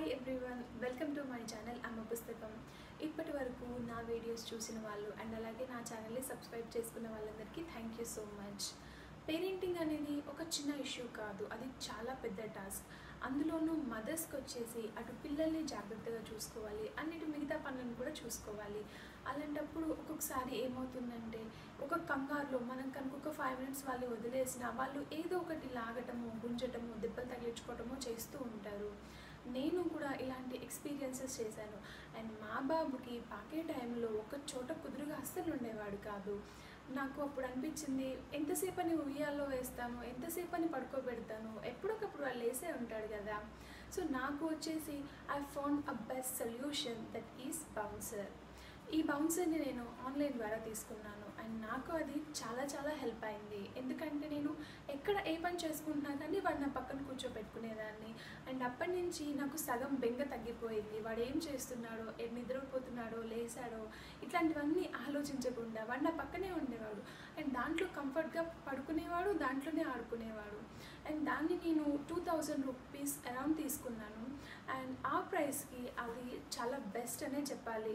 hi everyone welcome to my channel Amma Pustakam ఇప్పటి వరకు నా వీడియోస్ చూసిన వాళ్ళు అండ్ అలాగే నా ఛానల్ని సబ్స్క్రైబ్ చేసుకున్న వాళ్ళందరికీ thank you so much parenting అనేది ఒక చిన్న ఇష్యూ కాదు అది చాలా పెద్ద టాస్క్ అందులోనూ మదర్స్కి వచ్చేసి అటు పిల్లల్ని జాగ్రత్తగా చూసుకోవాలి అన్నిటి మిగతా పనులను కూడా చూసుకోవాలి అలాంటప్పుడు ఒక్కొక్కసారి ఏమవుతుందంటే ఒక కంగారులో మనం కనుక ఒక ఫైవ్ మినిట్స్ వాళ్ళు వదిలేసిన వాళ్ళు ఏదో ఒకటి లాగటము గుంజటము దెబ్బలు తగిలించుకోవటము చేస్తూ ఉంటారు నేను కూడా ఇలాంటి ఎక్స్పీరియన్సెస్ చేశాను అండ్ మా బాబుకి పాకే టైంలో ఒక చోట కుదురుగా అస్సలు ఉండేవాడు కాదు నాకు అప్పుడు అనిపించింది ఎంతసేపు అని ఉయ్యాల్లో వేస్తాను ఎంతసేపు అని పడుకోబెడతాను ఎప్పటికప్పుడు వాళ్ళు వేసే ఉంటాడు కదా సో నాకు వచ్చేసి I found a best solution that is bouncer ఈ బౌన్సర్ని నేను ఆన్లైన్ ద్వారా తీసుకున్నాను అండ్ నాకు అది చాలా చాలా హెల్ప్ అయింది ఎందుకంటే నేను ఎక్కడ ఏ పని చేసుకుంటున్నా కానీ వాడు నా పక్కన కూర్చోబెట్టుకునేదాన్ని అండ్ అప్పటి నుంచి నాకు సగం బెంగ తగ్గిపోయింది వాడు ఏం చేస్తున్నాడో ఏ నిద్రపోతున్నాడో లేసాడో ఇట్లాంటివన్నీ ఆలోచించకుండా వాడు నా పక్కనే ఉండేవాడు అండ్ దాంట్లో కంఫర్ట్గా పడుకునేవాడు దాంట్లోనే ఆడుకునేవాడు అండ్ దాన్ని నేను టూ థౌజండ్ రూపీస్ అరౌండ్ తీసుకున్నాను అండ్ ఆ ప్రైస్కి అది చాలా బెస్ట్ అనే చెప్పాలి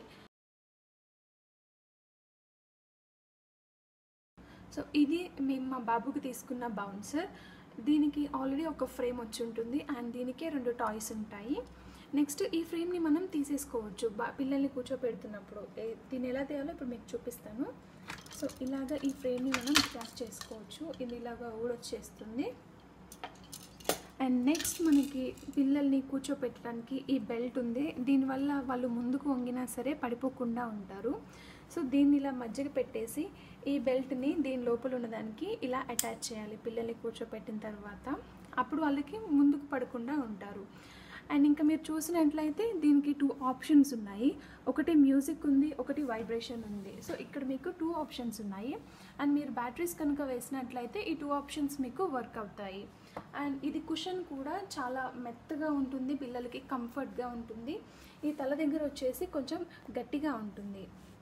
సో ఇది మేము మా బాబుకి తీసుకున్న బౌన్సర్ దీనికి ఆల్రెడీ ఒక ఫ్రేమ్ వచ్చి ఉంటుంది అండ్ దీనికే రెండు టాయ్స్ ఉంటాయి నెక్స్ట్ ఈ ఫ్రేమ్ని మనం తీసేసుకోవచ్చు బా పిల్లల్ని కూర్చోపెడుతున్నప్పుడు ఏ- దీన్ని ఎలా తీయాలో ఇప్పుడు మీకు చూపిస్తాను సో ఇలాగ ఈ ఫ్రేమ్ని మనం అటాచ్ చేసుకోవచ్చు ఇది ఇలాగ ఊడొచ్చేస్తుంది అండ్ నెక్స్ట్ మనకి పిల్లల్ని కూర్చోపెట్టడానికి ఈ బెల్ట్ ఉంది దీనివల్ల వాళ్ళు ముందుకు వంగినా సరే పడిపోకుండా ఉంటారు సో దీన్ని ఇలా మధ్యకి పెట్టేసి ఈ బెల్ట్ని దీని లోపల ఉన్నదానికి ఇలా అటాచ్ చేయాలి పిల్లల్ని కూర్చోపెట్టిన తర్వాత అప్పుడు వాళ్ళకి ముందుకు పడకుండా ఉంటారు అండ్ ఇంకా మీరు చూసినట్లయితే దీనికి టూ ఆప్షన్స్ ఉన్నాయి ఒకటి మ్యూజిక్ ఉంది ఒకటి వైబ్రేషన్ ఉంది సో ఇక్కడ మీకు టూ ఆప్షన్స్ ఉన్నాయి అండ్ మీరు బ్యాటరీస్ కనుక వేసినట్లయితే ఈ టూ ఆప్షన్స్ మీకు వర్క్ అవుతాయి అండ్ ఇది కుషన్ కూడా చాలా మెత్తగా ఉంటుంది పిల్లలకి కంఫర్ట్గా ఉంటుంది ఈ తల దగ్గర వచ్చేసి కొంచెం గట్టిగా ఉంటుంది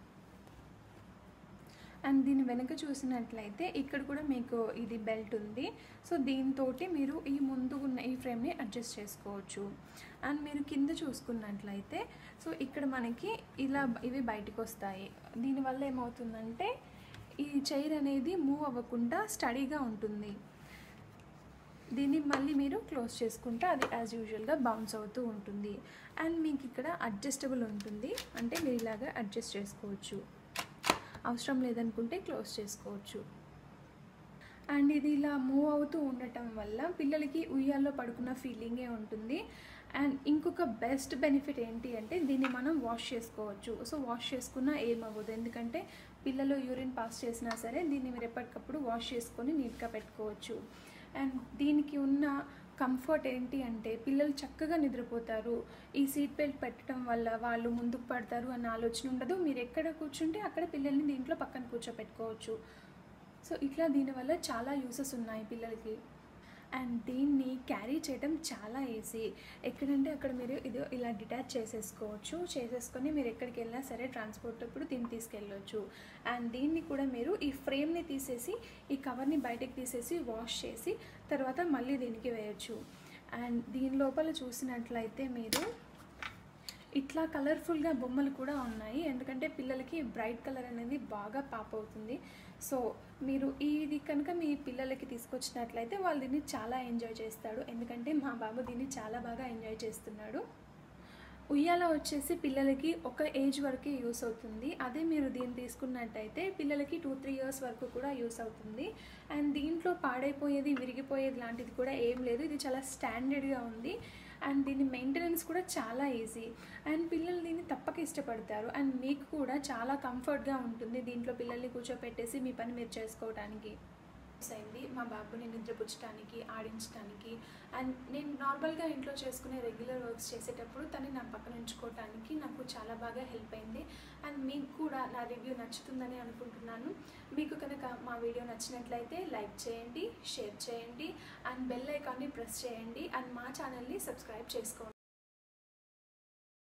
అండ్ దీని వెనక చూసినట్లయితే ఇక్కడ కూడా మీకు ఇది బెల్ట్ ఉంది సో దీంతో మీరు ఈ ముందు ఉన్న ఈ ఫ్రేమ్ని అడ్జస్ట్ చేసుకోవచ్చు అండ్ మీరు కింద చూసుకున్నట్లయితే సో ఇక్కడ మనకి ఇలా ఇవి బయటకు వస్తాయి దీనివల్ల ఏమవుతుందంటే ఈ చైర్ అనేది మూవ్ అవ్వకుండా స్టడీగా ఉంటుంది దీన్ని మళ్ళీ మీరు క్లోజ్ చేసుకుంటే అది యాజ్ యూజువల్గా బౌన్స్ అవుతూ ఉంటుంది అండ్ మీకు ఇక్కడ అడ్జస్టబుల్ ఉంటుంది అంటే మీరు ఇలాగా అడ్జస్ట్ చేసుకోవచ్చు అవసరం లేదనుకుంటే క్లోజ్ చేసుకోవచ్చు అండ్ ఇది ఇలా మూవ్ అవుతూ ఉండటం వల్ల పిల్లలకి ఉయ్యాల్లో పడుకున్న ఫీలింగే ఉంటుంది అండ్ ఇంకొక బెస్ట్ బెనిఫిట్ ఏంటి అంటే దీన్ని మనం వాష్ చేసుకోవచ్చు సో వాష్ చేసుకున్నా ఏమవ్వదు ఎందుకంటే పిల్లలు యూరిన్ పాస్ చేసినా సరే దీన్ని మీరు ఎప్పటికప్పుడు వాష్ చేసుకొని నీట్గా పెట్టుకోవచ్చు అండ్ దీనికి ఉన్న కంఫర్ట్ ఏంటి అంటే పిల్లలు చక్కగా నిద్రపోతారు ఈ సీట్ బెల్ట్ పెట్టడం వల్ల వాళ్ళు ముందుకు పడతారు అన్న ఆలోచన ఉండదు మీరు ఎక్కడ కూర్చుంటే అక్కడ పిల్లల్ని దీంట్లో పక్కన కూర్చోపెట్టుకోవచ్చు సో ఇట్లా దీనివల్ల చాలా యూసెస్ ఉన్నాయి పిల్లలకి అండ్ దీన్ని క్యారీ చేయడం చాలా ఈజీ ఎక్కడంటే అక్కడ మీరు ఇది ఇలా డిటాచ్ చేసేసుకోవచ్చు చేసేసుకొని మీరు ఎక్కడికి వెళ్ళినా సరే ట్రాన్స్పోర్ట్ అప్పుడు దీన్ని తీసుకెళ్ళవచ్చు అండ్ దీన్ని కూడా మీరు ఈ ఫ్రేమ్ని తీసేసి ఈ కవర్ని బయటకు తీసేసి వాష్ చేసి తర్వాత మళ్ళీ దీనికి వేయచ్చు అండ్ దీని లోపల చూసినట్లయితే మీరు ఇట్లా కలర్ఫుల్గా బొమ్మలు కూడా ఉన్నాయి ఎందుకంటే పిల్లలకి బ్రైట్ కలర్ అనేది బాగా పాప్ అవుతుంది సో మీరు ఇది కనుక మీ పిల్లలకి తీసుకొచ్చినట్లయితే వాళ్ళు దీన్ని చాలా ఎంజాయ్ చేస్తాడు ఎందుకంటే మా బాబు దీన్ని చాలా బాగా ఎంజాయ్ చేస్తున్నాడు ఉయ్యాల వచ్చేసి పిల్లలకి ఒక ఏజ్ వరకే యూస్ అవుతుంది అదే మీరు దీన్ని తీసుకున్నట్టయితే పిల్లలకి టూ త్రీ ఇయర్స్ వరకు కూడా యూస్ అవుతుంది అండ్ దీంట్లో పాడైపోయేది విరిగిపోయేది లాంటిది కూడా ఏం లేదు ఇది చాలా స్టాండర్డ్గా ఉంది అండ్ దీని మెయింటెనెన్స్ కూడా చాలా ఈజీ అండ్ పిల్లలు దీన్ని తప్పక ఇష్టపడతారు అండ్ మీకు కూడా చాలా కంఫర్ట్గా ఉంటుంది దీంట్లో పిల్లల్ని కూర్చోపెట్టేసి మీ పని మీరు చేసుకోవడానికి అయింది మా బాబుని నిద్రపుచ్చడానికి ఆడించడానికి అండ్ నేను నార్మల్గా ఇంట్లో చేసుకునే రెగ్యులర్ వర్క్స్ చేసేటప్పుడు తను నా పక్కన ఉంచుకోవడానికి నాకు చాలా బాగా హెల్ప్ అయింది అండ్ మీకు కూడా నా రివ్యూ నచ్చుతుందని అనుకుంటున్నాను మీకు కనుక మా వీడియో నచ్చినట్లయితే లైక్ చేయండి షేర్ చేయండి అండ్ బెల్ ఐకాన్ని ప్రెస్ చేయండి అండ్ మా ఛానల్ని సబ్స్క్రైబ్ చేసుకోండి